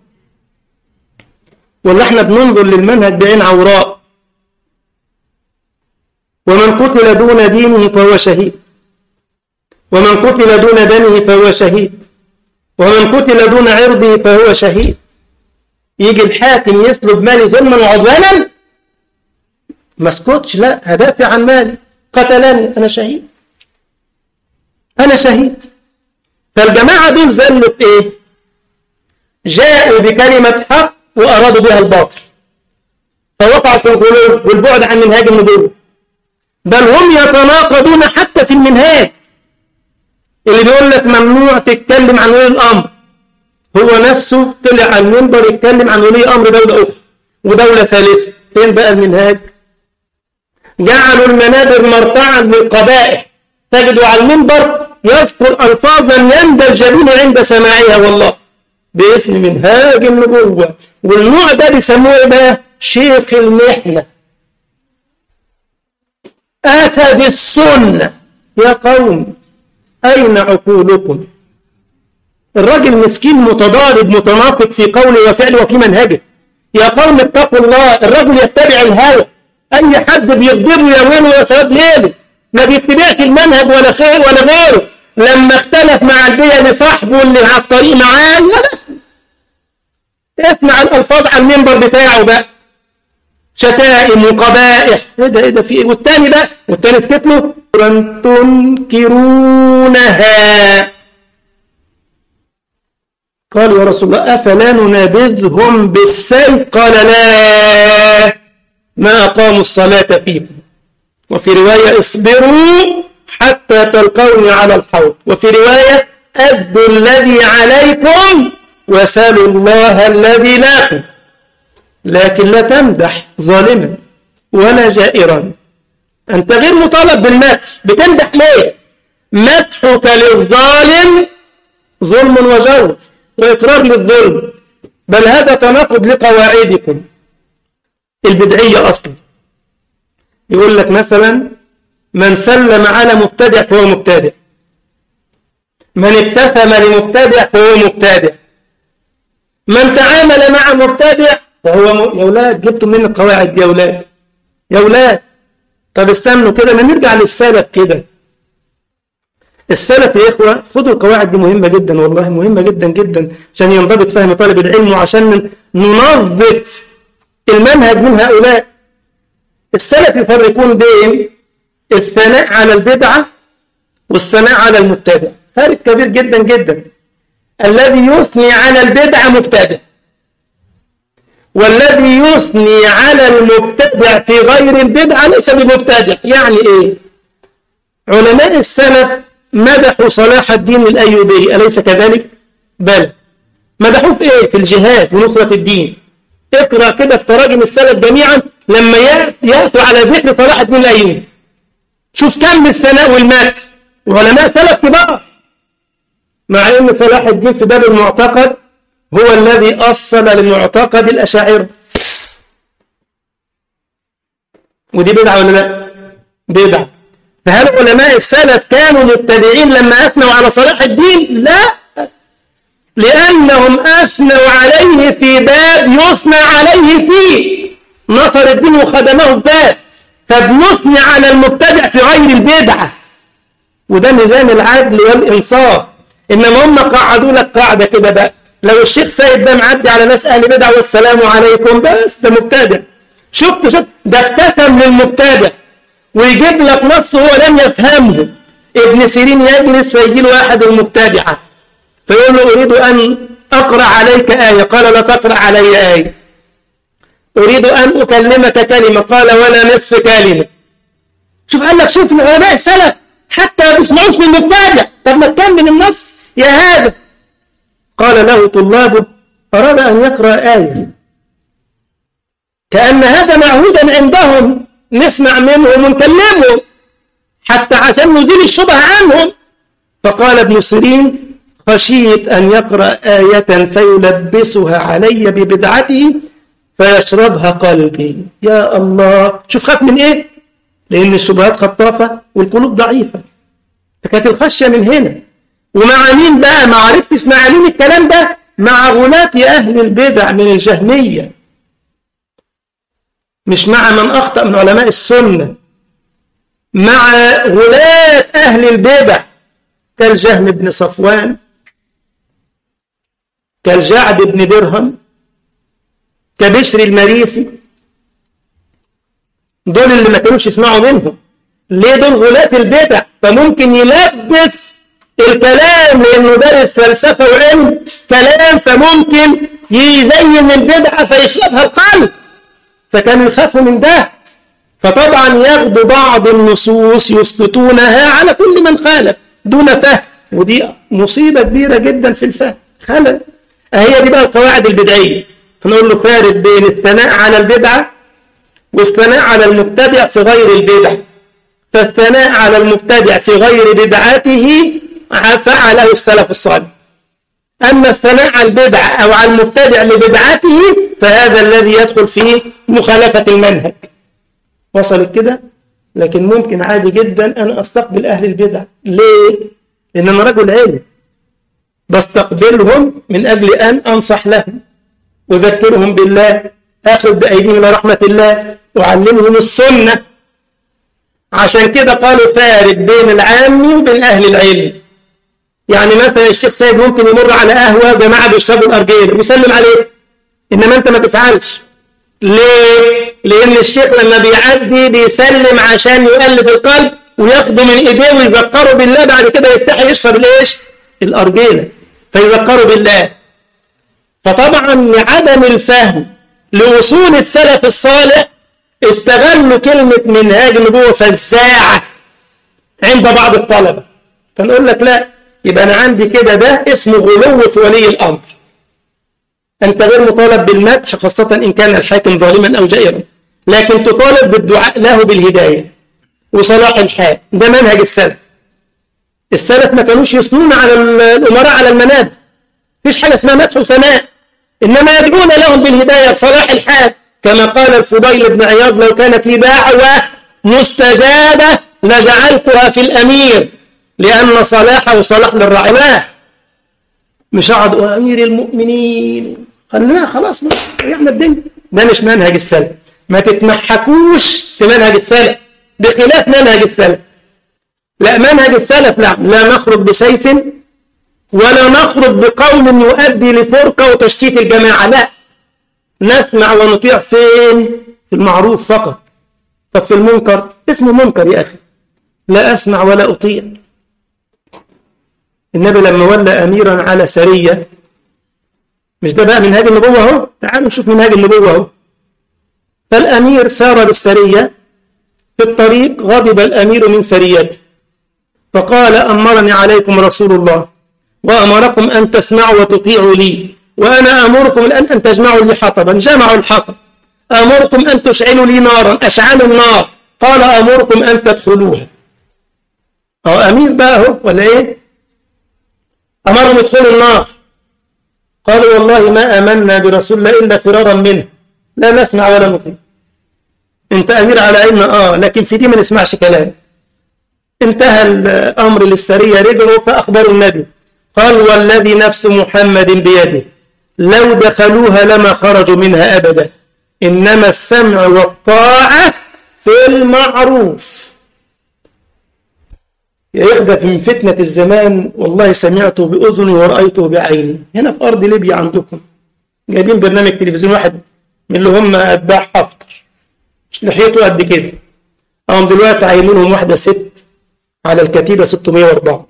ولا احنا بننظر للمنهج بعين عوراء ومن قتل دون دينه فهو شهيد ومن قتل دون دمه فهو شهيد ومن قتل دون عرضه فهو شهيد يجي الحاكم يسلب مالي ظلما وعدوانا ما اسكتش لا هدافع عن مالي قتلني انا شهيد انا شهيد فالجماعه دول زلوا في ايه جاءوا بكلمه حق وارادوا بها الباطل فوقعوا في الغلو والبعد عن منهاج النبوه بل هم يتناقضون حتى في المنهاج اللي بيقول لك ممنوع تتكلم عن ولي الامر هو نفسه طلع على المنبر يتكلم عن ولي امر دوله اخرى ودوله ثالثه فين بقى المنهاج جعلوا المنابر مرتعا للقبائح تجدوا على المنبر يذكر الفاظا يندى الجبين عند سماعها والله باسم منهاج النبوه والنوع ده بيسموه ايه بقى شيخ المحنه اسد السنه يا قوم أين عقولكم الراجل مسكين متضارب متناقض في قوله وفعله وفي منهجه يا قوم اتقوا الله الرجل يتبع الهوى أي حد بيغضبه يا ويله يا سواد ليله ما بيتبعش المنهج ولا خير ولا غيره لما اختلف مع البيئة صاحبه اللي على الطريق معاه لا اسمع الألفاظ على المنبر بتاعه بقى شتائم وقبائح ايه ده ايه ده في ايه والتاني بقى والتاني سكت له تنكرونها قالوا يا رسول الله أفلا ننابذهم بالسيف قال لا ما أقاموا الصلاة فيكم وفي رواية اصبروا حتى تلقوني على الحوض وفي رواية أدوا الذي عليكم وسلوا الله الذي لكم لكن لا تمدح ظالما ولا جائرا أنت غير مطالب بالمدح بتمدح ليه مدحك للظالم ظلم وجور وإقرار للظلم بل هذا تناقض لقواعدكم البدعية أصلا يقول لك مثلا من سلم على مبتدع فهو مبتدع من ابتسم لمبتدع فهو مبتدع من تعامل مع مبتدع فهو م... يا أولاد جبتوا من القواعد يا أولاد يا أولاد طب استنوا كده ما نرجع للسلف كده السلف يا إخوة خدوا القواعد دي مهمة جدا والله مهمة جدا جدا عشان ينضبط فهم طالب العلم وعشان ننظف المنهج من هؤلاء السلف يفرقون بين الثناء على البدعة والثناء على المبتدع فرق كبير جدا جدا الذي يثني على البدعة مبتدع والذي يثني على المبتدع في غير البدعة ليس بمبتدع يعني ايه علماء السلف مدحوا صلاح الدين الأيوبي أليس كذلك بل مدحوه في ايه في الجهاد ونصرة الدين اقرأ كده في تراجم السلف جميعا لما يأتوا على ذكر صلاح الدين الأيوبي شوف كم الثناء والمات وعلماء سلف كبار مع ان صلاح الدين في باب المعتقد هو الذي أصل لمعتقد الأشاعرة ودي بدعة ولا لا بدعة فهل علماء السلف كانوا مبتدعين لما أثنوا على صلاح الدين لا لأنهم أثنوا عليه في باب يثنى عليه فيه نصر الدين وخدمه في باب فبنثني على المبتدع في غير البدعة وده ميزان العدل والإنصاف إنما هم قعدوا لك قاعدة كده بقى لو الشيخ سيد ده معدي على ناس أهل بدعة والسلام عليكم بس ده مبتدع شفت شفت ده ابتسم للمبتدع ويجيب لك نص هو لم يفهمه ابن سيرين يجلس فيجي له واحد المبتدعة فيقول له أريد أن أقرأ عليك آية قال لا تقرأ علي آية أريد أن أكلمك كلمة قال ولا نصف كلمة شوف قال لك شوف علماء السلف حتى بيسمعوك من المبتدع طب ما تكمل النص يا هذا قال له طلابه أراد أن يقرأ آية كأن هذا معهودا عندهم نسمع منهم ونكلمهم حتى عشان نزيل الشبهة عنهم فقال ابن سيرين خشيت أن يقرأ آية فيلبسها علي ببدعته فيشربها قلبي يا الله شوف خاف من إيه لأن الشبهات خطافة والقلوب ضعيفة فكانت الخشية من هنا ومع مين بقى ما عرفتش مع مين الكلام ده مع غلاة أهل البدع من الجهمية مش مع من أخطأ من علماء السنة مع غلاة أهل البدع كالجهم بن صفوان كالجعد بن درهم كبشر المريسي دول اللي ما كانوش يسمعوا منهم ليه دول غلاة البدع فممكن يلبس الكلام لانه دارس فلسفه وعلم كلام فممكن يزين البدعه فيشربها القلب فكانوا يخافوا من ده فطبعا ياخدوا بعض النصوص يسقطونها على كل من خالف دون فهم ودي مصيبه كبيره جدا في الفهم خلل هي دي بقى القواعد البدعيه فنقول له فارق بين الثناء على البدعه والثناء على المبتدع في غير البدع فالثناء على المبتدع في غير بدعته فعله السلف الصالح أما الثناء على البدع أو على المبتدع لبدعته فهذا الذي يدخل في مخالفة المنهج وصلت كده لكن ممكن عادي جدا أنا أستقبل أهل البدع ليه؟ لأن أنا رجل علم بستقبلهم من أجل أن أنصح لهم أذكرهم بالله أخذ بأيديهم إلى رحمة الله أعلمهم السنة عشان كده قالوا فارق بين العام وبين أهل العلم يعني مثلا الشيخ سيد ممكن يمر على قهوة جماعة بيشربوا الأرجيل ويسلم عليه إنما أنت ما تفعلش ليه؟ لأن الشيخ لما بيعدي بيسلم عشان يؤلف القلب وياخده من إيديه ويذكره بالله بعد كده يستحي يشرب الإيش؟ الأرجيلة فيذكره بالله فطبعا لعدم الفهم لوصول السلف الصالح استغلوا كلمة منهاج النبوة فزاعة عند بعض الطلبة فنقول لك لا يبقى أنا عندي كده ده اسمه غلو في ولي الأمر أنت غير مطالب بالمدح خاصة إن كان الحاكم ظالما أو جائرا لكن تطالب بالدعاء له بالهداية وصلاح الحال ده منهج السلف السلف ما كانوش يثنون على الأمراء على المنابر مفيش حاجة اسمها مدح وثناء إنما يدعون لهم بالهداية بصلاح الحال كما قال الفضيل بن عياض لو كانت لي دعوة مستجابة لجعلتها في الأمير لأن صلاحه صلاح للرعماء مش أقعد أمير المؤمنين خلينا خلاص ريحنا الدنيا ده مش منهج السلف ما تتمحكوش في منهج السلف بخلاف منهج السلف لا منهج السلف لا لا نخرج بسيف ولا نخرج بقول يؤدي لفرقة وتشتيت الجماعة لا نسمع ونطيع فين في المعروف فقط طب في المنكر اسمه منكر يا أخي لا أسمع ولا أطيع النبي لما ولى أميرا على سرية مش ده بقى منهاج النبوة اهو تعالوا نشوف منهاج النبوة اهو فالأمير سار بالسرية في الطريق غضب الأمير من سريته فقال أمرني عليكم رسول الله وأمركم أن تسمعوا وتطيعوا لي وأنا أمركم الآن أن تجمعوا لي حطبا جمعوا الحطب أمركم أن تشعلوا لي نارا أشعلوا النار قال أمركم أن تدخلوها أو أمير بقى هو ولا إيه أمرهم يدخلوا النار قالوا والله ما آمنا برسول الله إلا فرارا منه لا نسمع ولا نطيع انت أمير على علم آه لكن في دي ما نسمعش كلام انتهى الأمر للسرية رجعوا فأخبروا النبي قال والذي نفس محمد بيده لو دخلوها لما خرجوا منها أبدا إنما السمع والطاعة في المعروف يحدث من فتنة الزمان والله سمعته بأذني ورأيته بعيني هنا في أرض ليبيا عندكم جايبين برنامج تلفزيون واحد من اللي هم أتباع حفتر لحيته قد كده هم دلوقتي عاينينهم واحدة ست على الكتيبة 604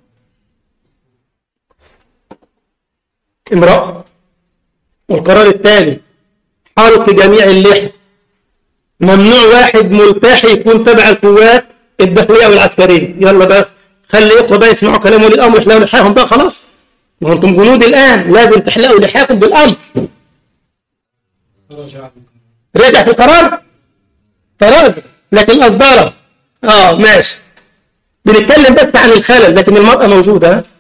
امرأة والقرار الثاني حرق جميع اللحى ممنوع واحد ملتحي يكون تبع القوات الداخلية والعسكرية يلا بقى خلي اخوه بقى يسمعوا كلام ولي الامر يحلقوا لحاهم بقى خلاص ما انتم جنود الان لازم تحلقوا لحاكم بالامر رجع في القرار تراجع لكن اصدره اه ماشي بنتكلم بس عن الخلل لكن المرأة موجودة ها؟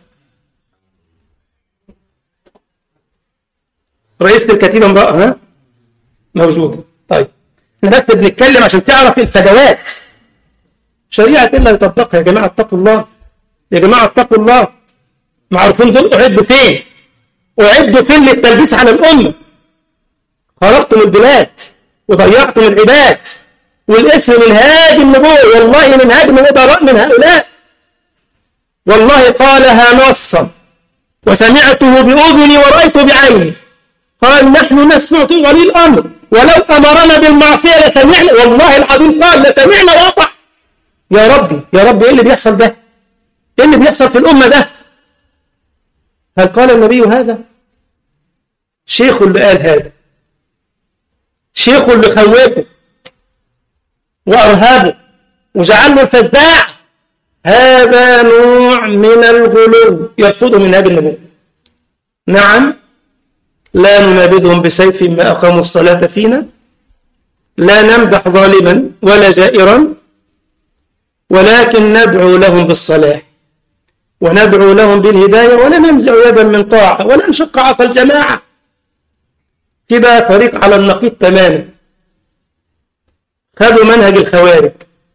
رئيسة الكتيبة امرأة ها موجودة طيب احنا بس بنتكلم عشان تعرف الفجوات شريعة الله يطبقها يا جماعة اتقوا الله يا جماعة اتقوا الله معروفين دول أعدوا فين أعدوا فين للتلبيس على الأمة خربتم البلاد وضيعتم العباد والاسم منهاج النبوة والله منهاج من إدراء من هؤلاء والله قالها نصا وسمعته بأذني ورأيته بعيني قال نحن نسمع ولي الأمر ولو أمرنا بالمعصية لسمعنا والله العظيم قال لسمعنا وأطع يا ربي يا ربي إيه اللي بيحصل ده إيه اللي بيحصل في الأمة ده هل قال النبي هذا شيخ اللي قال هذا شيخ اللي خوفه وأرهابه وجعل له الفزاع هذا نوع من الغلو يرفضه من هذه النبوة نعم لا ننابذهم بسيف ما أقاموا الصلاة فينا لا نمدح ظالما ولا جائرا ولكن ندعو لهم بالصلاح وندعو لهم بالهداية ولا ننزع يدا من طاعة ولا نشق عصا الجماعة كده فريق على النقيض تماما خذوا منهج الخوارج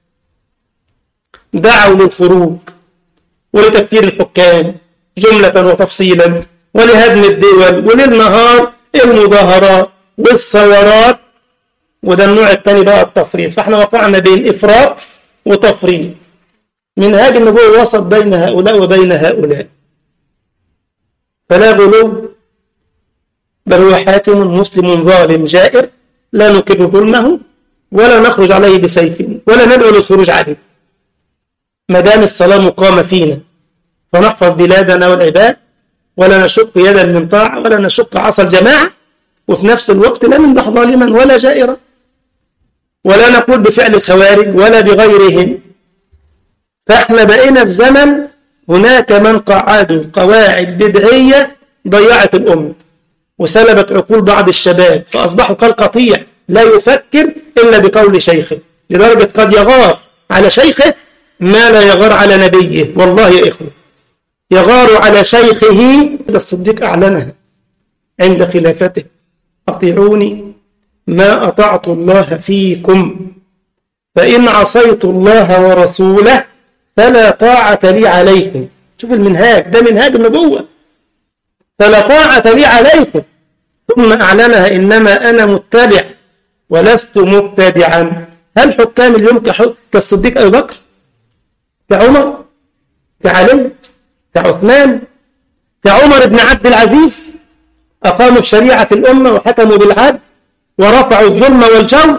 دعوا للخروج ولتكفير الحكام جملة وتفصيلا ولهدم الدول وللنهار المظاهرات والثورات وده النوع الثاني بقى التفريط فاحنا وقعنا بين إفراط وتفريط منهاج النبوة وسط بين هؤلاء وبين هؤلاء فلا غلو بل هو حاكم مسلم ظالم جائر لا نكر ظلمه ولا نخرج عليه بسيف ولا ندعو للخروج عليه ما دام الصلاة مقامة فينا فنحفظ بلادنا والعباد ولا نشق يدا من طاعة ولا نشق عصا الجماعة وفي نفس الوقت لا نمدح ظالما ولا جائرا ولا نقول بفعل الخوارج ولا بغيرهم فاحنا بقينا في زمن هناك من قعدوا قواعد بدعية ضيعت الأمة وسلبت عقول بعض الشباب فأصبحوا كالقطيع لا يفكر إلا بقول شيخه لدرجة قد يغار على شيخه ما لا يغار على نبيه والله يا إخوة يغار على شيخه الصديق أعلنها عند خلافته أطيعوني ما أطعت الله فيكم فإن عصيت الله ورسوله فلا طاعة لي عليكم شوف المنهاج ده منهاج النبوة فلا طاعة لي عليكم ثم أعلنها إنما أنا متبع ولست مبتدعا هل حكام اليوم كالصديق أبي بكر كعمر كعلي كعثمان كعمر بن عبد العزيز أقاموا الشريعة في الأمة وحكموا بالعدل ورفعوا الظلم والجور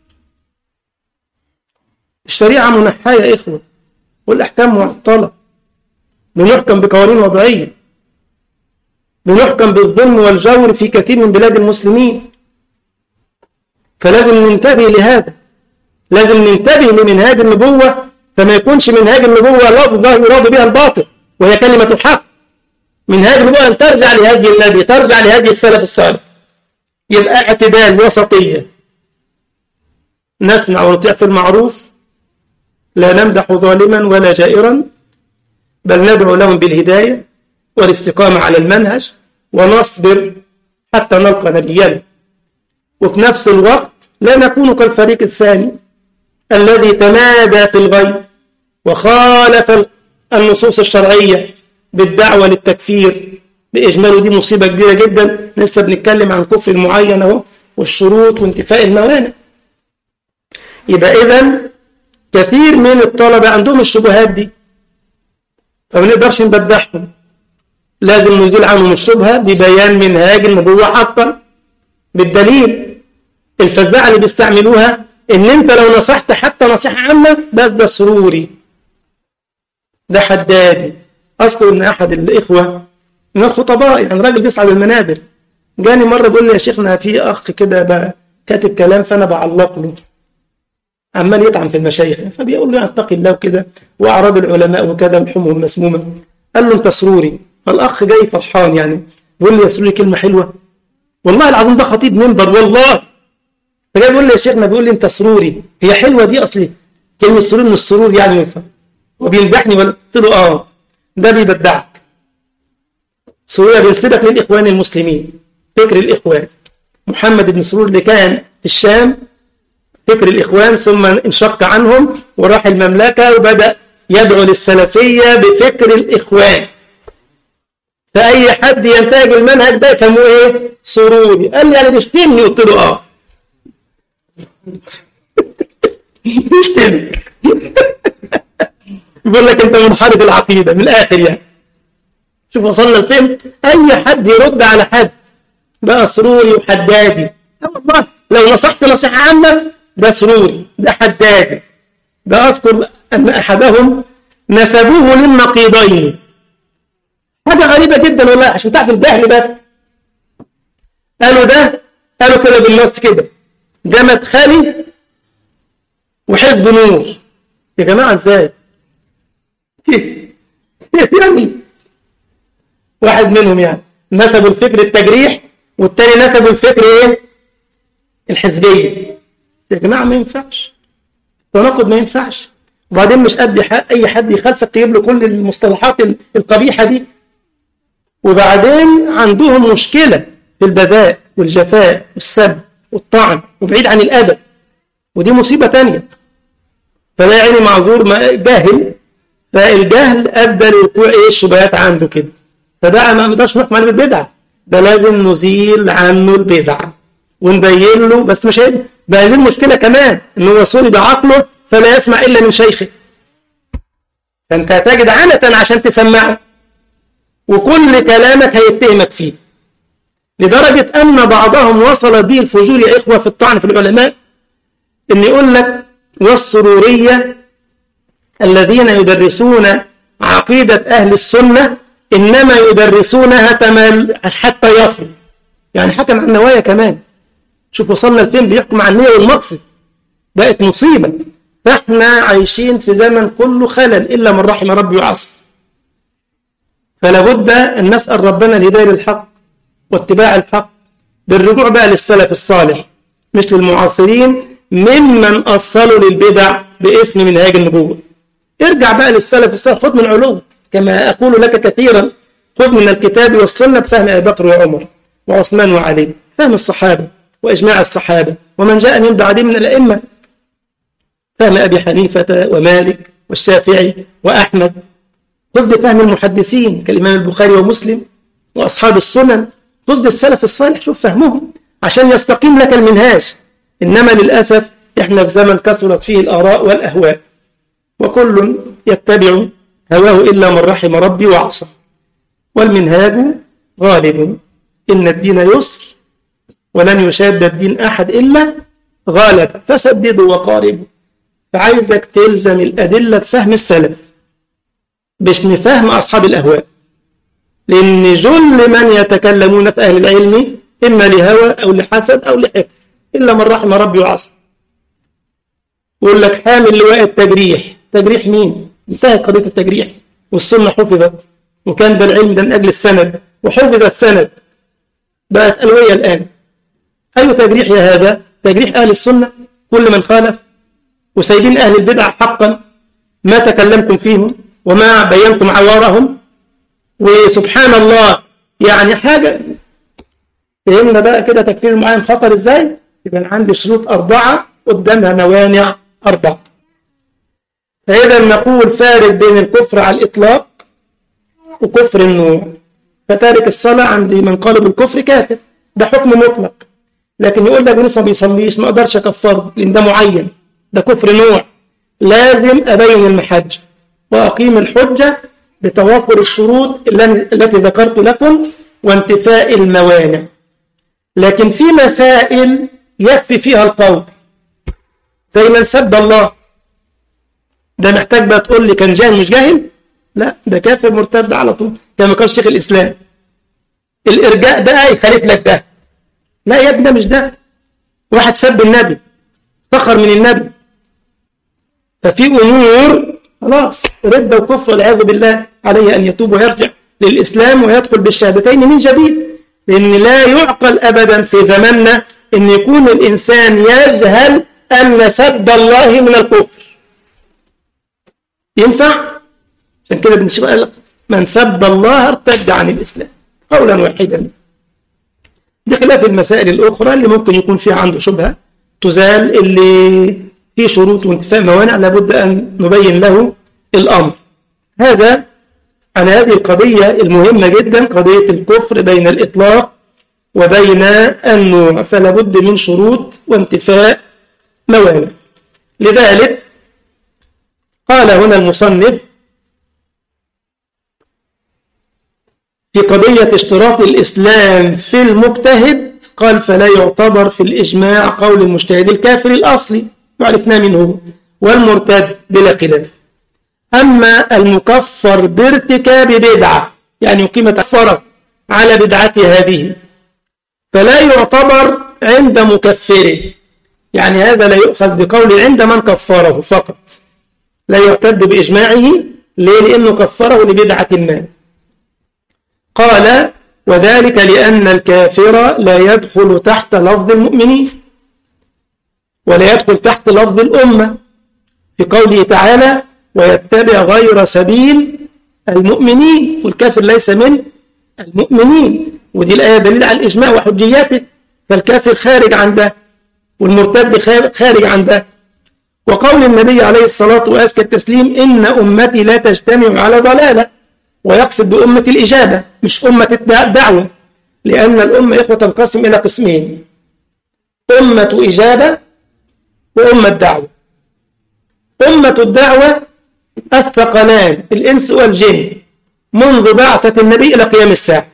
الشريعة منحاة يا إخوة والأحكام معطلة بنحكم بقوانين وضعية بنحكم بالظلم والجور في كثير من بلاد المسلمين فلازم ننتبه لهذا لازم ننتبه لمنهاج النبوة فما يكونش منهاج النبوة لفظة يراد بها الباطل وهي كلمة حق منهاج النبوة أن ترجع لهدي النبي ترجع لهدي السلف الصالح يبقى اعتدال وسطية نسمع ونطيع في المعروف لا نمدح ظالما ولا جائرا بل ندعو لهم بالهداية والاستقامة على المنهج ونصبر حتى نلقى نبينا وفي نفس الوقت لا نكون كالفريق الثاني الذي تمادى في الغي وخالف النصوص الشرعية بالدعوة للتكفير بإجماله دي مصيبة كبيرة جدا لسه بنتكلم عن كفر معين اهو والشروط وانتفاء الموانع يبقى إذا كثير من الطلبة عندهم الشبهات دي فما نقدرش نبدحهم لازم نزيل عنهم الشبهة ببيان منهاج النبوة حقا بالدليل الفزاعة اللي بيستعملوها ان انت لو نصحت حتى نصيحة عامة بس ده سروري ده حدادي اصله ان احد الاخوة من الخطباء يعني راجل بيصعد المنابر جاني مرة بيقول لي يا شيخنا في اخ كده بقى كاتب كلام فانا بعلق له عمال يطعن في المشايخ فبيقول له اتقي الله وكده واعراض العلماء وكذا لحومهم مسمومه قال له انت سروري فالاخ جاي فرحان يعني بيقول لي يا سروري كلمه حلوه والله العظيم ده خطيب منبر والله فجاي بيقول لي يا شيخنا بيقول لي انت سروري هي حلوه دي اصلي كلمه سرور من السرور يعني ينفع وبيمدحني ولا قلت له اه ده بيبدعك سرور بينسبك للاخوان المسلمين فكر الاخوان محمد بن سرور اللي كان في الشام فكر الإخوان ثم انشق عنهم وراح المملكة وبدأ يدعو للسلفية بفكر الإخوان فأي حد ينتهج المنهج ده يسموه إيه؟ سروري قال لي أنا بيشتمني قلت له آه بيشتمني يقول لك أنت منحرف العقيدة من الآخر يعني شوف وصلنا لفين أي حد يرد على حد بقى سروري وحدادي والله لو نصحت نصيحة عامة ده سروري ده حدادي ده أذكر أن أحدهم نسبوه للنقيضين حاجة غريبة جدا والله عشان تعرف الجهل بس قالوا ده قالوا كده بالنص كده ده مدخلي وحزب نور يا جماعة ازاي يعني واحد منهم يعني نسبوا الفكر التجريح والتاني نسبوا الفكر ايه الحزبية يا جماعة ما ينفعش التناقض ما ينفعش وبعدين مش قد اي حد يخالفك تجيب له كل المصطلحات القبيحة دي وبعدين عندهم مشكلة في البذاء والجفاء والسب والطعن وبعيد عن الأدب ودي مصيبة تانية فلا يعني معذور ما جاهل فالجهل أدى لوقوع إيه الشبهات عنده كده فده ما نقدرش نحكم عليه بالبدعة ده لازم نزيل عنه البدعة ونبين له بس مش هيبقى بقى دي المشكلة كمان إن هو صلب عقله فلا يسمع إلا من شيخه فأنت هتجد عنة عشان تسمعه وكل كلامك هيتهمك فيه لدرجة أن بعضهم وصل به الفجور يا إخوة في الطعن في العلماء إن يقول لك والسرورية الذين يدرسون عقيدة أهل السنة إنما يدرسونها تمال حتى يصل يعني حكم عن النوايا كمان شوف وصلنا لفين بيحكم عن النية والمقصد بقت مصيبة فاحنا عايشين في زمن كله خلل إلا من رحم ربي وعصر فلا بد أن نسأل ربنا الهداية للحق واتباع الحق بالرجوع بقى للسلف الصالح مش للمعاصرين ممن أصلوا للبدع باسم منهاج النبوة ارجع بقى للسلف الصالح خذ من علوم كما أقول لك كثيرا خذ من الكتاب والسنة بفهم أبي بكر وعمر وعثمان وعلي فهم الصحابة وإجماع الصحابة ومن جاء من بعدهم من الأئمة فهم أبي حنيفة ومالك والشافعي وأحمد خذ بفهم المحدثين كالإمام البخاري ومسلم وأصحاب السنن خذ بالسلف الصالح شوف فهمهم عشان يستقيم لك المنهاج إنما للأسف إحنا في زمن كثرت فيه الآراء والأهواء وكل يتبع هواه إلا من رحم ربي وعصى والمنهاج غالب إن الدين يسر ولن يشاد الدين أحد إلا غالب فسددوا وقاربوا فعايزك تلزم الأدلة بفهم السلف مش نفهم أصحاب الأهواء لأن جل من يتكلمون في أهل العلم إما لهوى أو لحسد أو لحفظ إلا من رحم ربي وعصى يقول لك حامل لواء التجريح تجريح مين؟ انتهت قضية التجريح والسنة حفظت وكان ده العلم ده من أجل السند وحفظ السند بقت ألوية الآن أي تجريح يا هذا؟ تجريح أهل السنة كل من خالف وسايبين أهل البدع حقا ما تكلمتم فيهم وما بينتم عوارهم وسبحان الله يعني حاجة فهمنا بقى كده تكفير المعين خطر ازاي يبقى عندي شروط أربعة قدامها موانع أربعة فإذا نقول فارق بين الكفر على الإطلاق وكفر النوع فتارك الصلاة عند من قال بالكفر كافر ده حكم مطلق لكن يقول لك لسه ما بيصليش ما اقدرش اكفره لان ده معين ده كفر نوع لازم ابين المحجه واقيم الحجه بتوافر الشروط التي ذكرت لكم وانتفاء الموانع لكن في مسائل يكفي فيها القول زي من سب الله ده محتاج بقى تقول لي كان جاهل مش جاهل لا ده كافر مرتد على طول كما قال شيخ الاسلام الارجاء بقى يخالف لك ده لا يا ابني مش ده واحد سب النبي سخر من النبي ففي أمور خلاص ردة وكفر والعياذ بالله عليه أن يتوب ويرجع للإسلام ويدخل بالشهادتين من جديد لأن لا يعقل أبدا في زماننا أن يكون الإنسان يجهل أن سب الله من الكفر ينفع؟ عشان كده بنشوف قال من سب الله ارتد عن الإسلام قولا واحدا بخلاف المسائل الأخرى اللي ممكن يكون فيها عنده شبهة تزال اللي في شروط وانتفاء موانع لابد أن نبين له الأمر هذا عن هذه القضية المهمة جدا قضية الكفر بين الإطلاق وبين النوع فلا بد من شروط وانتفاء موانع لذلك قال هنا المصنف في قضية اشتراط الإسلام في المجتهد قال فلا يعتبر في الإجماع قول المجتهد الكافر الأصلي وعرفنا منه والمرتد بلا خلاف أما المكفر بارتكاب بدعة يعني يقيم تكفر على بدعته هذه فلا يعتبر عند مكفره يعني هذا لا يؤخذ بقول عند من كفره فقط لا يعتد بإجماعه ليه؟ لأنه كفره لبدعة ما قال وذلك لأن الكافر لا يدخل تحت لفظ المؤمنين ولا يدخل تحت لفظ الأمة في قوله تعالى ويتبع غير سبيل المؤمنين والكافر ليس من المؤمنين ودي الآية دليل على الإجماع وحجياته فالكافر خارج عن ده والمرتد خارج عن ده وقول النبي عليه الصلاة وأزكى التسليم إن أمتي لا تجتمع على ضلالة ويقصد بأمة الإجابة مش أمة الدعوة لأن الأمة إخوة تنقسم إلى قسمين أمة إجابة وأمة دعوة أمة الدعوة الثقلان الإنس والجن منذ بعثة النبي إلى قيام الساعة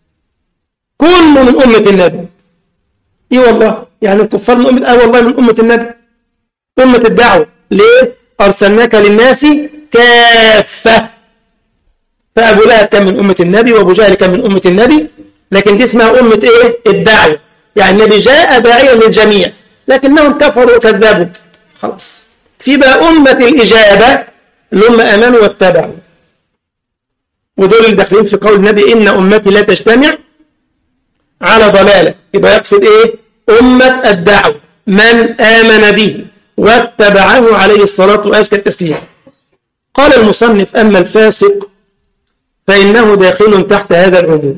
كل من أمة النبي إيه والله يعني الكفار من أمة آه والله من أمة النبي أمة الدعوة ليه أرسلناك للناس كافة فأبو لهب كان من أمة النبي وأبو جهل كان من أمة النبي لكن دي اسمها أمة إيه الدعوة يعني النبي جاء داعيا للجميع لكنهم كفروا وكذبوا خلاص في بقى أمة الإجابة اللي هم آمنوا واتبعوا ودول اللي داخلين في قول النبي إن أمتي لا تجتمع على ضلالة يبقى يقصد إيه أمة الدعوة من آمن به واتبعه عليه الصلاة وأزكى التسليم قال المصنف أما الفاسق فإنه داخل تحت هذا العموم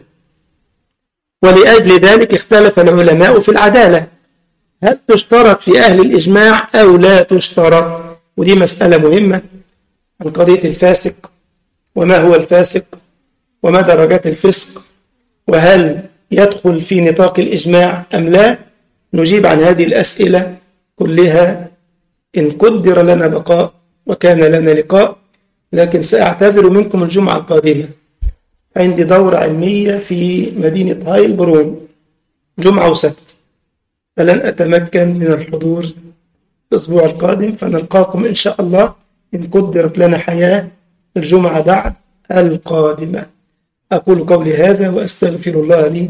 ولأجل ذلك اختلف العلماء في العدالة هل تشترط في أهل الإجماع أو لا تشترط ودي مسألة مهمة عن قضية الفاسق وما هو الفاسق وما درجات الفسق وهل يدخل في نطاق الإجماع أم لا نجيب عن هذه الأسئلة كلها إن قدر لنا بقاء وكان لنا لقاء لكن سأعتذر منكم الجمعة القادمة عندي دورة علمية في مدينة هايلبرون جمعة وسبت فلن أتمكن من الحضور الأسبوع القادم فنلقاكم إن شاء الله إن قدرت لنا حياة الجمعة بعد القادمة أقول قولي هذا وأستغفر الله لي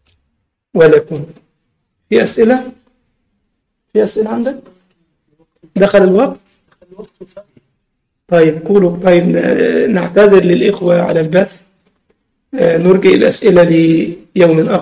ولكم في أسئلة؟ في أسئلة عندك؟ دخل الوقت؟ طيب قولوا طيب نعتذر للإخوة على البث نرجع الأسئلة ليوم آخر